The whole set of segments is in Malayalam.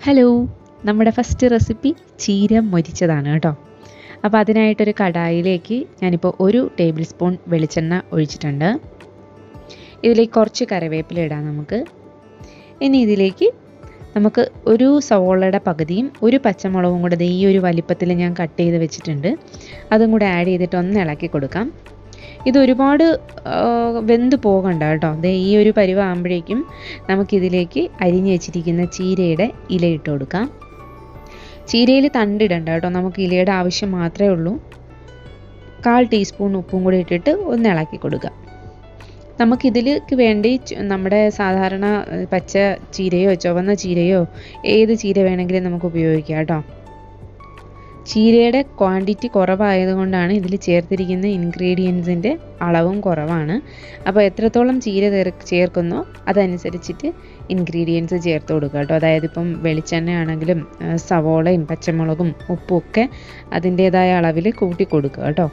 ഹലോ നമ്മുടെ ഫസ്റ്റ് റെസിപ്പി ചീര മൊരിച്ചതാണ് കേട്ടോ അപ്പോൾ അതിനായിട്ടൊരു കടായിലേക്ക് ഞാനിപ്പോൾ ഒരു ടേബിൾ സ്പൂൺ വെളിച്ചെണ്ണ ഒഴിച്ചിട്ടുണ്ട് ഇതിലേക്ക് കുറച്ച് കറിവേപ്പില ഇടാം നമുക്ക് ഇനി ഇതിലേക്ക് നമുക്ക് ഒരു സവോളയുടെ പകുതിയും ഒരു പച്ചമുളകും കൂടെ ദേ ഈ ഒരു വലിപ്പത്തിൽ ഞാൻ കട്ട് ചെയ്ത് വെച്ചിട്ടുണ്ട് അതും കൂടെ ആഡ് ചെയ്തിട്ട് ഒന്ന് ഇളക്കി കൊടുക്കാം ഇത് ഒരുപാട് ആ, വെന്ത് പോകണ്ട കേട്ടോ ദേ ഈ ഒരു പരുവാകുമ്പോഴേക്കും നമുക്കിതിലേക്ക് അരിഞ്ഞ് വെച്ചിരിക്കുന്ന ചീരയുടെ ഇല ഇട്ട് കൊടുക്കാം ചീരയിൽ തണ്ടിടണ്ട കേട്ടോ നമുക്ക് ഇലയുടെ ആവശ്യം മാത്രമേ ഉള്ളൂ കാൽ ടീസ്പൂൺ ഉപ്പും കൂടി ഇട്ടിട്ട് ഒന്ന് ഇളക്കി കൊടുക്കുക നമുക്കിതിലേക്ക് വേണ്ടി ചു- നമ്മുടെ സാധാരണ ഏഹ്, പച്ച ചീരയോ ചുവന്ന ചീരയോ ഏത് ചീര വേണമെങ്കിലും നമുക്ക് ഉപയോഗിക്കാം കേട്ടോ ചീരയുടെ ക്വാണ്ടിറ്റി കുറവായതുകൊണ്ടാണ് ഇതിൽ ചേർത്തിരിക്കുന്ന ഇൻഗ്രീഡിയൻസിൻ്റെ അളവും കുറവാണ് അപ്പോൾ എത്രത്തോളം ചീര ചേർ- ചേർക്കുന്നോ അതനുസരിച്ചിട്ട് ഇൻഗ്രീഡിയൻസ് ചേർത്ത് കൊടുക്കുക കേട്ടോ അതായത് ഇപ്പം വെളിച്ചെണ്ണ ആണെങ്കിലും ആ, സവോളയും പച്ചമുളകും ഉപ്പും ഒക്കെ അതിൻ്റേതായ അളവിൽ കൂട്ടി കൊടുക്കുക കേട്ടോ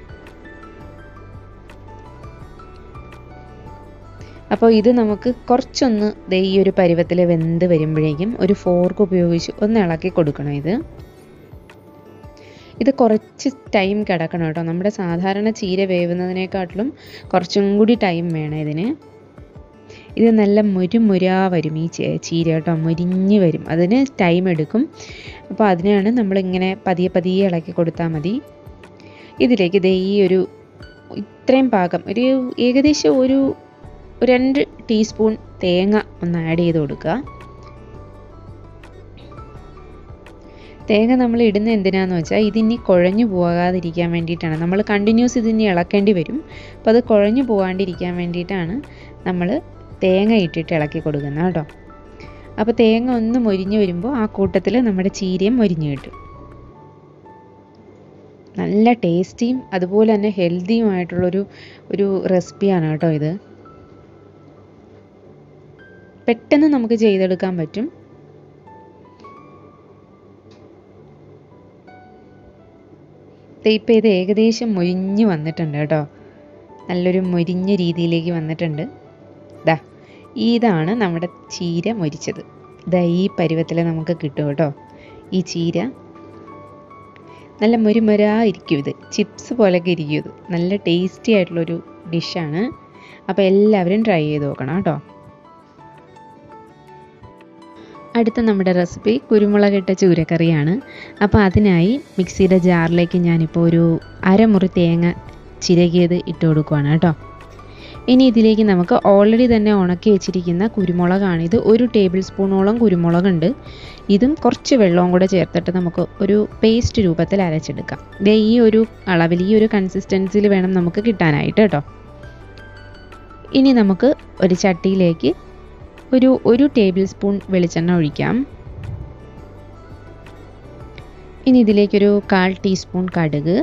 അപ്പോൾ ഇത് നമുക്ക് കുറച്ചൊന്ന് ദേ ഈ ഒരു പരുവത്തിൽ വെന്ത് വരുമ്പോഴേക്കും ഒരു ഫോർക്ക് ഉപയോഗിച്ച് ഒന്ന് ഇളക്കി കൊടുക്കണം ഇത് ഇത് കുറച്ച് ടൈം കിടക്കണം കേട്ടോ നമ്മുടെ സാധാരണ ചീര വേവുന്നതിനേക്കാട്ടിലും കുറച്ചും കൂടി ടൈം വേണം ഇതിന് ഇത് നല്ല മുരുമുരാ വരും ഈ ചേ- ചീര കേട്ടോ മുരിഞ്ഞ് വരും അതിന് ടൈം എടുക്കും അപ്പോൾ അതിനാണ് നമ്മളിങ്ങനെ പതിയെ പതിയെ ഇളക്കി കൊടുത്താൽ മതി ഇതിലേക്ക് ദേ ഈ ഒരു ഇത്രയും പാകം ഒരു ഏകദേശം ഒരു രണ്ട് ടീസ്പൂൺ തേങ്ങ ഒന്ന് ആഡ് ചെയ്ത് കൊടുക്കുക തേങ്ങ നമ്മൾ ഇടുന്ന എന്തിനാന്ന് വെച്ചാൽ ഇതിനി കുഴഞ്ഞു പോകാതിരിക്കാൻ വേണ്ടിയിട്ടാണ് നമ്മൾ കണ്ടിന്യൂസ് ഇതിനി ഇളക്കേണ്ടി വരും അപ്പോൾ അത് കുഴഞ്ഞു പോകാണ്ടിരിക്കാൻ വേണ്ടിയിട്ടാണ് നമ്മൾ തേങ്ങ ഇട്ടിട്ട് ഇളക്കി കൊടുക്കുന്നത് കേട്ടോ അപ്പോൾ തേങ്ങ ഒന്ന് മൊരിഞ്ഞ് വരുമ്പോൾ ആ കൂട്ടത്തിൽ നമ്മുടെ ചീരയും മൊരിഞ്ഞ് കിട്ടും നല്ല ടേസ്റ്റിയും അതുപോലെ തന്നെ ഹെൽത്തിയുമായിട്ടുള്ളൊരു ഒരു റെസിപ്പിയാണ് കേട്ടോ ഇത് പെട്ടെന്ന് നമുക്ക് ചെയ്തെടുക്കാൻ പറ്റും ഇപ്പം ഇത് ഏകദേശം മൊരിഞ്ഞ് വന്നിട്ടുണ്ട് കേട്ടോ നല്ലൊരു മൊരിഞ്ഞ രീതിയിലേക്ക് വന്നിട്ടുണ്ട് ദാ ഇതാണ് നമ്മുടെ ചീര മൊരിച്ചത് ദാ ഈ പരുവത്തിൽ നമുക്ക് കിട്ടും കേട്ടോ ഈ ചീര നല്ല മുരുമുരാ ഇരിക്കും ഇത് ചിപ്സ് പോലൊക്കെ ഇരിക്കും ഇത് നല്ല ടേസ്റ്റി ആയിട്ടുള്ളൊരു ഡിഷാണ് അപ്പോൾ എല്ലാവരും ട്രൈ ചെയ്ത് നോക്കണം കേട്ടോ അടുത്ത നമ്മുടെ റെസിപ്പി കുരുമുളകിട്ട ചൂരക്കറിയാണ് അപ്പോൾ അതിനായി മിക്സിയുടെ ജാറിലേക്ക് ഞാനിപ്പോൾ ഒരു അരമുറി തേങ്ങ ചിരകിയത് ഇട്ട് കൊടുക്കുവാണ് കേട്ടോ ഇനി ഇതിലേക്ക് നമുക്ക് ഓൾറെഡി തന്നെ ഉണക്കി വെച്ചിരിക്കുന്ന കുരുമുളകാണ് ഇത് ഒരു ടേബിൾ സ്പൂണോളം കുരുമുളകുണ്ട് ഇതും കുറച്ച് വെള്ളവും കൂടെ ചേർത്തിട്ട് നമുക്ക് ഒരു പേസ്റ്റ് രൂപത്തിൽ അരച്ചെടുക്കാം ദേ ഈ ഒരു അളവിൽ ഈ ഒരു കൺസിസ്റ്റൻസിയിൽ വേണം നമുക്ക് കിട്ടാനായിട്ട് കേട്ടോ ഇനി നമുക്ക് ഒരു ചട്ടിയിലേക്ക് ഒരു ഒരു ടേബിൾ സ്പൂൺ വെളിച്ചെണ്ണ ഒഴിക്കാം ഇനി ഇതിലേക്കൊരു കാൽ ടീസ്പൂൺ കടുക്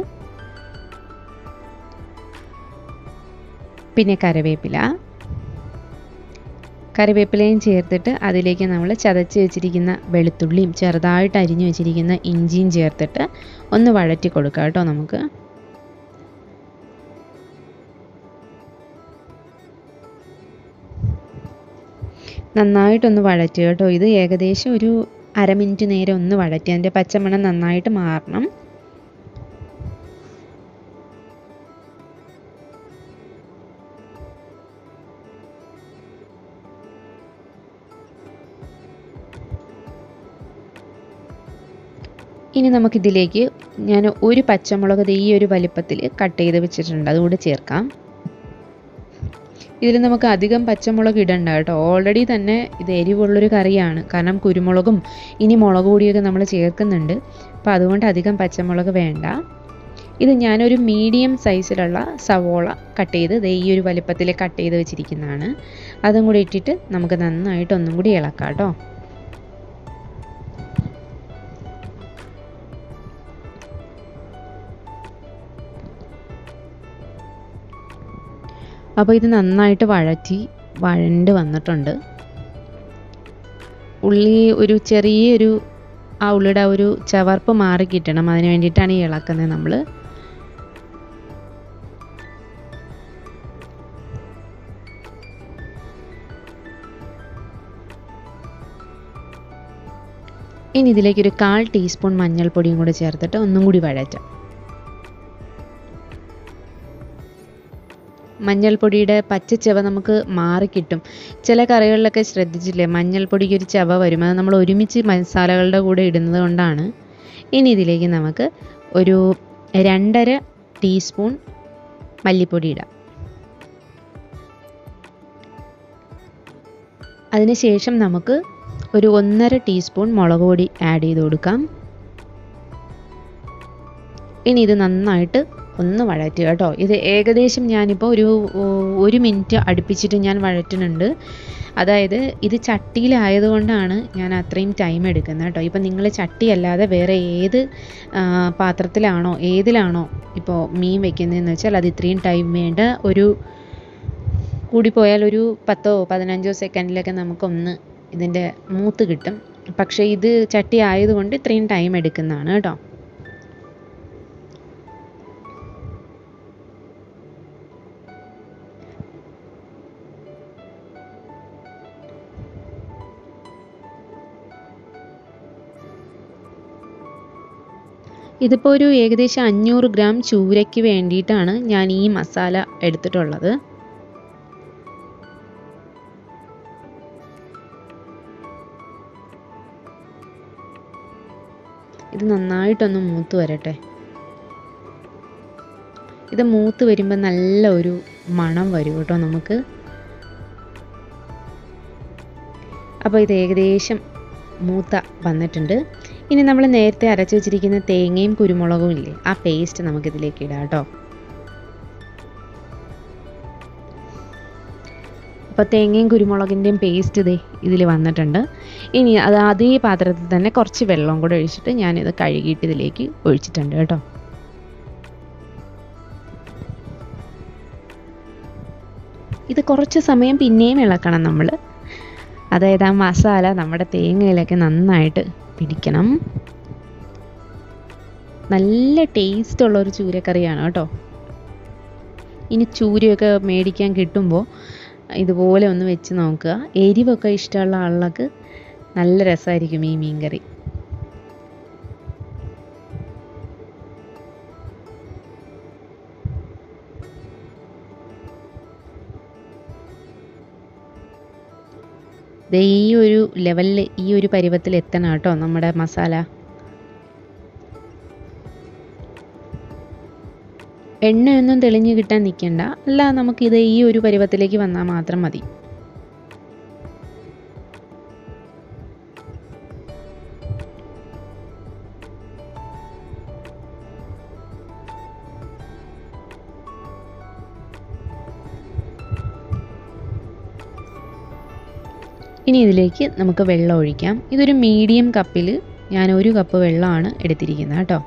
പിന്നെ കറിവേപ്പില കറിവേപ്പിലയും ചേർത്തിട്ട് അതിലേക്ക് നമ്മൾ ചതച്ച് വെച്ചിരിക്കുന്ന വെളുത്തുള്ളിയും ചെറുതായിട്ട് അരിഞ്ഞു വെച്ചിരിക്കുന്ന ഇഞ്ചിയും ചേർത്തിട്ട് ഒന്ന് വഴറ്റി കൊടുക്കാം കേട്ടോ നമുക്ക് നന്നായിട്ടൊന്ന് വഴറ്റുക കേട്ടോ ഇത് ഏകദേശം ഒരു അര മിനിറ്റ് നേരം ഒന്ന് വഴറ്റി അതിൻ്റെ പച്ചമണം നന്നായിട്ട് മാറണം ഇനി നമുക്കിതിലേക്ക് ഞാൻ ഒരു പച്ചമുളക് ദേ ഈ ഒരു വലിപ്പത്തിൽ കട്ട് ചെയ്ത് വെച്ചിട്ടുണ്ട് അതുകൂടെ ചേർക്കാം ഇതിൽ നമുക്ക് അധികം പച്ചമുളക് ഇടണ്ട കേട്ടോ ഓൾറെഡി തന്നെ ഇത് എരിവുള്ളൊരു കറിയാണ് കാരണം കുരുമുളകും ഇനി മുളക് പൊടിയൊക്കെ നമ്മൾ ചേർക്കുന്നുണ്ട് അപ്പോൾ അതുകൊണ്ട് അധികം പച്ചമുളക് വേണ്ട ഇത് ഞാനൊരു മീഡിയം സൈസിലുള്ള സവോള കട്ട് ചെയ്ത് ദേ ഈ ഒരു വലിപ്പത്തിൽ കട്ട് ചെയ്ത് വെച്ചിരിക്കുന്നതാണ് അതും കൂടി ഇട്ടിട്ട് നമുക്ക് നന്നായിട്ട് ഒന്നും കൂടി ഇളക്കാം കേട്ടോ അപ്പോൾ ഇത് നന്നായിട്ട് വഴറ്റി വഴണ്ട് വന്നിട്ടുണ്ട് ഉള്ളി ഒരു ചെറിയൊരു ആ ഉള്ളിയുടെ ആ ഒരു ചവർപ്പ് മാറി കിട്ടണം അതിന് വേണ്ടിയിട്ടാണ് ഈ ഇളക്കുന്നത് നമ്മൾ ഇനി ഇതിലേക്ക് ഒരു കാൽ ടീസ്പൂൺ മഞ്ഞൾപ്പൊടിയും കൂടി ചേർത്തിട്ട് ഒന്നും കൂടി വഴറ്റാം മഞ്ഞൾപ്പൊടിയുടെ പച്ച ചവ നമുക്ക് മാറിക്കിട്ടും ചില കറികളിലൊക്കെ ശ്രദ്ധിച്ചില്ലേ മഞ്ഞൾപ്പൊടിക്ക് ഒരു ചവ വരും അത് നമ്മൾ ഒരുമിച്ച് മസാലകളുടെ കൂടെ ഇടുന്നത് കൊണ്ടാണ് ഇനി ഇതിലേക്ക് നമുക്ക് ഒരു രണ്ടര ടീസ്പൂൺ മല്ലിപ്പൊടി ഇടാം അതിനുശേഷം നമുക്ക് ഒരു ഒന്നര ടീസ്പൂൺ മുളക് പൊടി ആഡ് ചെയ്ത് കൊടുക്കാം ഇനി ഇത് നന്നായിട്ട് ഒന്ന് വഴറ്റുക കേട്ടോ ഇത് ഏകദേശം ഞാനിപ്പോൾ ഒരു ഒരു മിനിറ്റ് അടുപ്പിച്ചിട്ട് ഞാൻ വഴറ്റുന്നുണ്ട് അതായത് ഇത് ചട്ടിയിലായതുകൊണ്ടാണ് ഞാൻ അത്രയും ടൈം എടുക്കുന്നത് കേട്ടോ ഇപ്പം നിങ്ങൾ ചട്ടി അല്ലാതെ വേറെ ഏത് പാത്രത്തിലാണോ ഏതിലാണോ ഇപ്പോൾ മീൻ വെക്കുന്നതെന്ന് വെച്ചാൽ അത് ഇത്രയും ടൈം വേണ്ട ഒരു കൂടിപ്പോയാൽ ഒരു പത്തോ പതിനഞ്ചോ സെക്കൻഡിലൊക്കെ നമുക്കൊന്ന് ഇതിൻ്റെ മൂത്ത് കിട്ടും പക്ഷേ ഇത് ചട്ടി ആയതുകൊണ്ട് ഇത്രയും ടൈം എടുക്കുന്നതാണ് കേട്ടോ ഇതിപ്പോൾ ഒരു ഏകദേശം അഞ്ഞൂറ് ഗ്രാം ചൂരയ്ക്ക് വേണ്ടിയിട്ടാണ് ഞാൻ ഈ മസാല എടുത്തിട്ടുള്ളത് ഇത് നന്നായിട്ടൊന്ന് മൂത്ത് വരട്ടെ ഇത് മൂത്ത് വരുമ്പോൾ നല്ല ഒരു മണം വരും കേട്ടോ നമുക്ക് അപ്പോൾ ഇത് ഏകദേശം മൂത്ത വന്നിട്ടുണ്ട് ഇനി നമ്മൾ നേരത്തെ അരച്ച് വെച്ചിരിക്കുന്ന തേങ്ങയും കുരുമുളകും ഇല്ലേ ആ പേസ്റ്റ് നമുക്കിതിലേക്ക് ഇടാം കേട്ടോ അപ്പോൾ തേങ്ങയും കുരുമുളകിൻ്റെയും പേസ്റ്റ് ഇതേ ഇതിൽ വന്നിട്ടുണ്ട് ഇനി അത് അതേ പാത്രത്തിൽ തന്നെ കുറച്ച് വെള്ളം കൂടെ ഒഴിച്ചിട്ട് ഞാനിത് കഴുകിയിട്ട് ഇതിലേക്ക് ഒഴിച്ചിട്ടുണ്ട് കേട്ടോ ഇത് കുറച്ച് സമയം പിന്നെയും ഇളക്കണം നമ്മൾ അതായത് ആ മസാല നമ്മുടെ തേങ്ങയിലൊക്കെ നന്നായിട്ട് പിടിക്കണം നല്ല ടേസ്റ്റ് ഉള്ള ഒരു ചൂരക്കറിയാണ് കേട്ടോ ഇനി ചൂരയൊക്കെ മേടിക്കാൻ കിട്ടുമ്പോൾ ഇതുപോലെ ഒന്ന് വെച്ച് നോക്കുക എരിവൊക്കെ ഇഷ്ടമുള്ള ആളുകൾക്ക് നല്ല രസമായിരിക്കും ഈ മീൻകറി ദേ ഈ ഒരു ലെവലിൽ ഈ ഒരു പരുവത്തിൽ എത്തണം കേട്ടോ നമ്മുടെ മസാല എണ്ണയൊന്നും തെളിഞ്ഞ് കിട്ടാൻ നിൽക്കണ്ട അല്ല നമുക്കിത് ഈ ഒരു പരുവത്തിലേക്ക് വന്നാൽ മാത്രം മതി ഇനി ഇതിലേക്ക് നമുക്ക് വെള്ളം ഒഴിക്കാം ഇതൊരു മീഡിയം കപ്പിൽ ഞാൻ ഒരു കപ്പ് വെള്ളമാണ് എടുത്തിരിക്കുന്നത് കേട്ടോ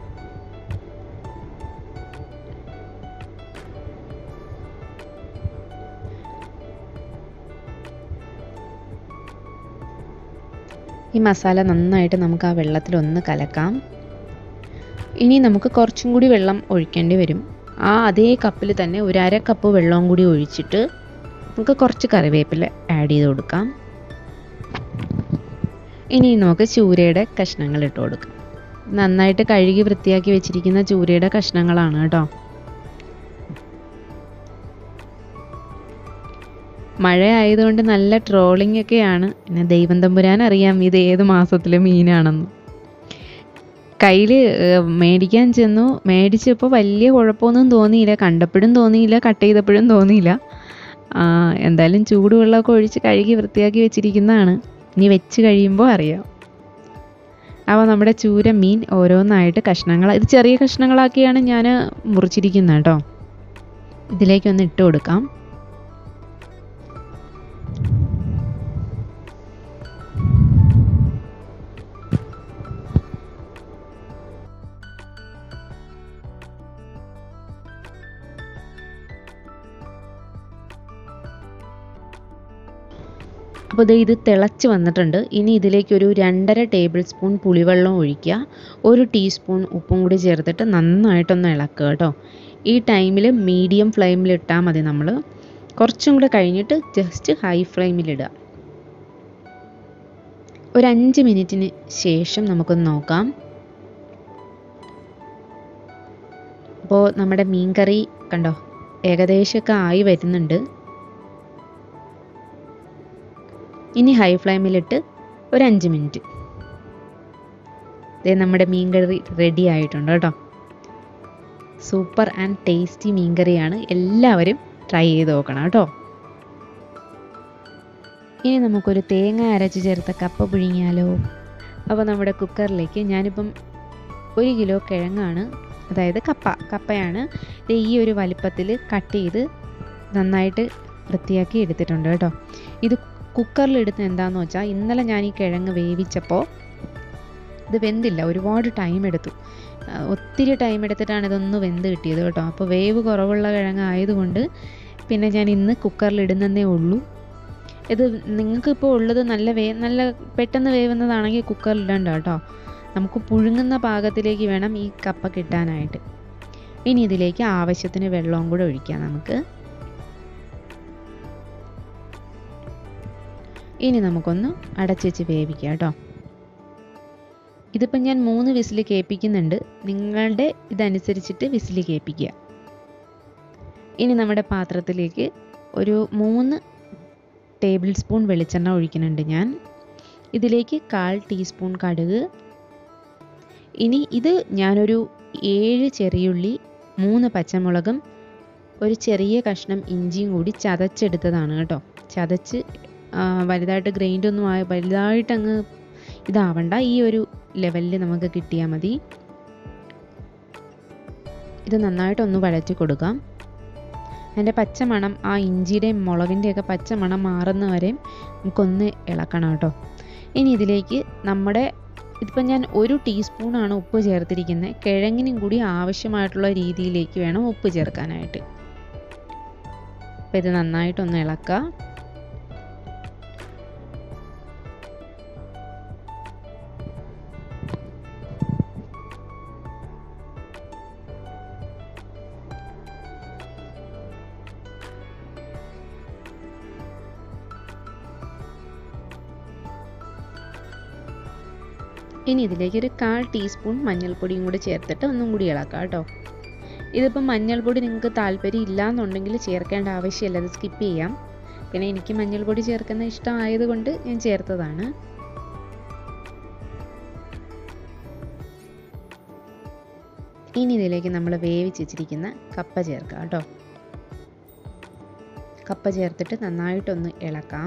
ഈ മസാല നന്നായിട്ട് നമുക്ക് ആ വെള്ളത്തിൽ ഒന്ന് കലക്കാം ഇനി നമുക്ക് കുറച്ചും കൂടി വെള്ളം ഒഴിക്കേണ്ടി വരും ആ അതേ കപ്പിൽ തന്നെ ഒരു അര കപ്പ് വെള്ളവും കൂടി ഒഴിച്ചിട്ട് നമുക്ക് കുറച്ച് കറിവേപ്പില ആഡ് ചെയ്ത് കൊടുക്കാം ഇനി നമുക്ക് ചൂരയുടെ കഷ്ണങ്ങൾ ഇട്ട് കൊടുക്കാം നന്നായിട്ട് കഴുകി വൃത്തിയാക്കി വെച്ചിരിക്കുന്ന ചൂരയുടെ കഷ്ണങ്ങളാണ് കേട്ടോ മഴ ആയതുകൊണ്ട് നല്ല ട്രോളിംഗ് ഒക്കെയാണ് പിന്നെ ദൈവം തമ്പുരാൻ അറിയാം ഇത് ഏത് മാസത്തിലെ മീനാണെന്ന് കയ്യിൽ മേടിക്കാൻ ചെന്നു മേടിച്ചപ്പോൾ വലിയ കുഴപ്പമൊന്നും തോന്നിയില്ല കണ്ടപ്പോഴും തോന്നിയില്ല കട്ട് ചെയ്തപ്പോഴും തോന്നിയില്ല എന്തായാലും ചൂടുവെള്ളമൊക്കെ ഒഴിച്ച് കഴുകി വൃത്തിയാക്കി വെച്ചിരിക്കുന്നതാണ് ഇനി വെച്ച് കഴിയുമ്പോൾ അറിയാം അപ്പോൾ നമ്മുടെ ചൂര മീൻ ഓരോന്നായിട്ട് കഷ്ണങ്ങൾ ഇത് ചെറിയ കഷ്ണങ്ങളാക്കിയാണ് ഞാൻ മുറിച്ചിരിക്കുന്നത് കേട്ടോ ഇതിലേക്കൊന്ന് ഇട്ട് കൊടുക്കാം അപ്പോൾ ഇത് തിളച്ച് വന്നിട്ടുണ്ട് ഇനി ഇതിലേക്ക് ഒരു രണ്ടര ടേബിൾ സ്പൂൺ പുളിവെള്ളം ഒഴിക്കുക ഒരു ടീസ്പൂൺ ഉപ്പും കൂടി ചേർത്തിട്ട് നന്നായിട്ടൊന്ന് ഇളക്കുക കേട്ടോ ഈ ടൈമിൽ മീഡിയം ഫ്ലെയിമിൽ ഇട്ടാൽ മതി നമ്മൾ കുറച്ചും കൂടെ കഴിഞ്ഞിട്ട് ജസ്റ്റ് ഹൈ ഫ്ലെയിമിലിടുക ഒരു അഞ്ച് മിനിറ്റിന് ശേഷം നമുക്കൊന്ന് നോക്കാം അപ്പോൾ നമ്മുടെ മീൻകറി കണ്ടോ ഏകദേശമൊക്കെ ആയി വരുന്നുണ്ട് ഇനി ഹൈ ഫ്ലെയിമിലിട്ട് ഒരു അഞ്ച് മിനിറ്റ് ഇതേ നമ്മുടെ മീൻകറി റെഡി ആയിട്ടുണ്ട് കേട്ടോ സൂപ്പർ ആൻഡ് ടേസ്റ്റി മീൻകറിയാണ് എല്ലാവരും ട്രൈ ചെയ്ത് നോക്കണം കേട്ടോ ഇനി നമുക്കൊരു തേങ്ങ അരച്ച് ചേർത്ത കപ്പ പുഴുങ്ങിയാലോ അപ്പോൾ നമ്മുടെ കുക്കറിലേക്ക് ഞാനിപ്പം ഒരു കിലോ കിഴങ്ങാണ് അതായത് കപ്പ കപ്പയാണ് ദേ ഈ ഒരു വലിപ്പത്തിൽ കട്ട് ചെയ്ത് നന്നായിട്ട് വൃത്തിയാക്കി എടുത്തിട്ടുണ്ട് കേട്ടോ ഇത് കുക്കറിൽ എടുത്ത് എന്താണെന്ന് വെച്ചാൽ ഇന്നലെ ഞാൻ ഈ കിഴങ്ങ് വേവിച്ചപ്പോൾ ഇത് വെന്തില്ല ഒരുപാട് ടൈം എടുത്തു ആ, ഒത്തിരി ടൈം എടുത്തിട്ടാണ് ഇതൊന്ന് വെന്ത് കിട്ടിയത് കേട്ടോ അപ്പോൾ വേവ് കുറവുള്ള കിഴങ്ങ് ആയതുകൊണ്ട് പിന്നെ ഞാൻ ഇന്ന് കുക്കറിൽ ഇടുന്നതേ ഉള്ളൂ ഇത് നിങ്ങൾക്കിപ്പോൾ ഉള്ളത് നല്ല വേ നല്ല പെട്ടെന്ന് വേവുന്നതാണെങ്കിൽ കുക്കറിൽ ഇടണ്ട കേട്ടോ നമുക്ക് പുഴുങ്ങുന്ന പാകത്തിലേക്ക് വേണം ഈ കപ്പ കിട്ടാനായിട്ട് ഇനി ഇതിലേക്ക് ആവശ്യത്തിന് വെള്ളവും കൂടെ ഒഴിക്കാം നമുക്ക് ഇനി നമുക്കൊന്ന് അടച്ചു വെച്ച് വേവിക്കാം കേട്ടോ ഇതിപ്പം ഞാൻ മൂന്ന് വിസിൽ കേൾപ്പിക്കുന്നുണ്ട് നിങ്ങളുടെ ഇതനുസരിച്ചിട്ട് വിസിൽ കേൾപ്പിക്കുക ഇനി നമ്മുടെ പാത്രത്തിലേക്ക് ഒരു മൂന്ന് ടേബിൾ സ്പൂൺ വെളിച്ചെണ്ണ ഒഴിക്കുന്നുണ്ട് ഞാൻ ഇതിലേക്ക് കാൽ ടീസ്പൂൺ കടുക് ഇനി ഇത് ഞാനൊരു ഏഴ് ചെറിയുള്ളി മൂന്ന് പച്ചമുളകും ഒരു ചെറിയ കഷ്ണം ഇഞ്ചിയും കൂടി ചതച്ചെടുത്തതാണ് കേട്ടോ ചതച്ച് ആ, വലുതായിട്ട് ഗ്രൈൻഡ് ഒന്നും ആയ വലുതായിട്ട് അങ്ങ് ഇതാവണ്ട ഈ ഒരു ലെവലിൽ നമുക്ക് കിട്ടിയാൽ മതി ഇത് നന്നായിട്ടൊന്ന് വഴറ്റി കൊടുക്കാം അതിൻ്റെ പച്ചമണം ആ ഇഞ്ചിയുടെയും മുളകിൻ്റെയൊക്കെ പച്ചമണം മാറുന്ന വരെയും നമുക്കൊന്ന് ഇളക്കണം കേട്ടോ ഇനി ഇതിലേക്ക് നമ്മുടെ ഇതിപ്പോൾ ഞാൻ ഒരു ടീസ്പൂണാണ് ഉപ്പ് ചേർത്തിരിക്കുന്നത് കിഴങ്ങിനും കൂടി ആവശ്യമായിട്ടുള്ള രീതിയിലേക്ക് വേണം ഉപ്പ് ചേർക്കാനായിട്ട് അപ്പോൾ ഇത് നന്നായിട്ടൊന്ന് ഇളക്കുക ഇനി ഇതിലേക്ക് ഒരു കാൽ ടീസ്പൂൺ മഞ്ഞൾപ്പൊടിയും കൂടി ചേർത്തിട്ട് ഒന്നും കൂടി ഇളക്കാം കേട്ടോ ഇതിപ്പം മഞ്ഞൾപ്പൊടി നിങ്ങൾക്ക് താല്പര്യം ഇല്ല എന്നുണ്ടെങ്കിൽ ചേർക്കേണ്ട ആവശ്യമില്ല അത് സ്കിപ്പ് ചെയ്യാം പിന്നെ എനിക്ക് മഞ്ഞൾപ്പൊടി ചേർക്കുന്ന ഇഷ്ടമായതുകൊണ്ട് ഞാൻ ചേർത്തതാണ് ഇനി ഇതിലേക്ക് നമ്മൾ വേവിച്ച് വെച്ചിരിക്കുന്ന കപ്പ ചേർക്കാം കേട്ടോ കപ്പ ചേർത്തിട്ട് നന്നായിട്ടൊന്ന് ഇളക്കാം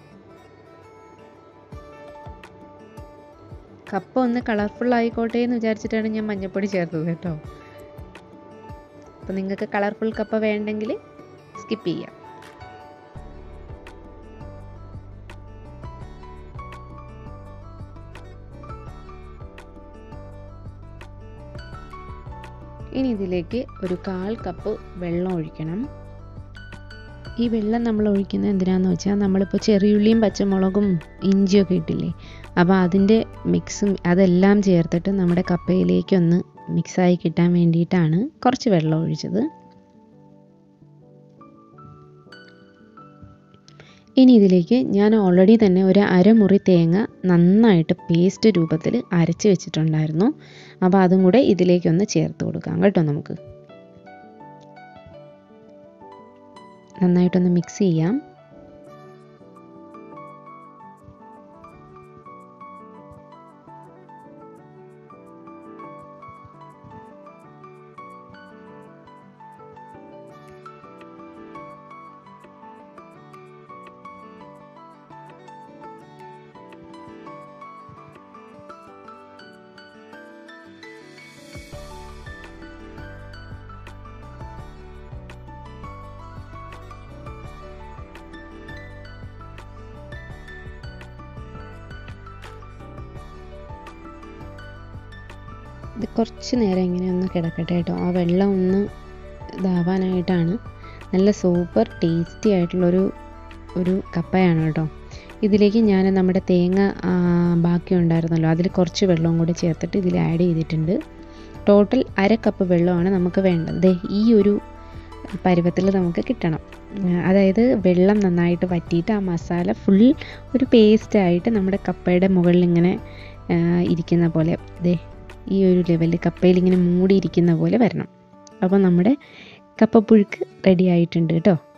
കപ്പ ഒന്ന് കളർഫുൾ ആയിക്കോട്ടെ എന്ന് വിചാരിച്ചിട്ടാണ് ഞാൻ മഞ്ഞൾപ്പൊടി ചേർത്തത് കേട്ടോ അപ്പോൾ നിങ്ങൾക്ക് കളർഫുൾ കപ്പ വേണ്ടെങ്കിൽ സ്കിപ്പ് ചെയ്യാം ഇനി ഇതിലേക്ക് ഒരു കാൽ കപ്പ് വെള്ളം ഒഴിക്കണം ഈ വെള്ളം നമ്മൾ ഒഴിക്കുന്നത് എന്തിനാന്ന് വെച്ചാൽ നമ്മളിപ്പോൾ ചെറിയുള്ളിയും പച്ചമുളകും ഇഞ്ചിയൊക്കെ ഇട്ടില്ലേ അപ്പോൾ അതിൻ്റെ മിക്സും അതെല്ലാം ചേർത്തിട്ട് നമ്മുടെ കപ്പയിലേക്കൊന്ന് മിക്സായി കിട്ടാൻ വേണ്ടിയിട്ടാണ് കുറച്ച് വെള്ളം ഒഴിച്ചത് ഇനി ഇതിലേക്ക് ഞാൻ ഓൾറെഡി തന്നെ ഒരു അരമുറി തേങ്ങ നന്നായിട്ട് പേസ്റ്റ് രൂപത്തിൽ അരച്ച് വെച്ചിട്ടുണ്ടായിരുന്നു അപ്പോൾ അതും കൂടെ ഇതിലേക്കൊന്ന് ചേർത്ത് കൊടുക്കാം കേട്ടോ നമുക്ക് നന്നായിട്ടൊന്ന് മിക്സ് ചെയ്യാം ഇത് കുറച്ച് നേരം ഇങ്ങനെ ഒന്ന് കിടക്കട്ടെ കേട്ടോ ആ വെള്ളം ഒന്ന് ഇതാവാനായിട്ടാണ് നല്ല സൂപ്പർ ടേസ്റ്റി ആയിട്ടുള്ളൊരു ഒരു കപ്പയാണ് കേട്ടോ ഇതിലേക്ക് ഞാൻ നമ്മുടെ തേങ്ങ ആ, ബാക്കി ഉണ്ടായിരുന്നല്ലോ അതിൽ കുറച്ച് വെള്ളവും കൂടി ചേർത്തിട്ട് ഇതിൽ ആഡ് ചെയ്തിട്ടുണ്ട് ടോട്ടൽ അര കപ്പ് വെള്ളമാണ് നമുക്ക് വേണ്ടത് ദേ ഈ ഒരു പരുവത്തിൽ നമുക്ക് കിട്ടണം അതായത് വെള്ളം നന്നായിട്ട് വറ്റിയിട്ട് ആ മസാല ഫുൾ ഒരു പേസ്റ്റായിട്ട് നമ്മുടെ കപ്പയുടെ മുകളിൽ ഇങ്ങനെ ആ, ഇരിക്കുന്ന പോലെ ദേ ഈ ഒരു ലെവലിൽ കപ്പയിൽ ഇങ്ങനെ മൂടിയിരിക്കുന്ന പോലെ വരണം അപ്പോൾ നമ്മുടെ കപ്പപ്പുഴുക്ക് റെഡി ആയിട്ടുണ്ട് കേട്ടോ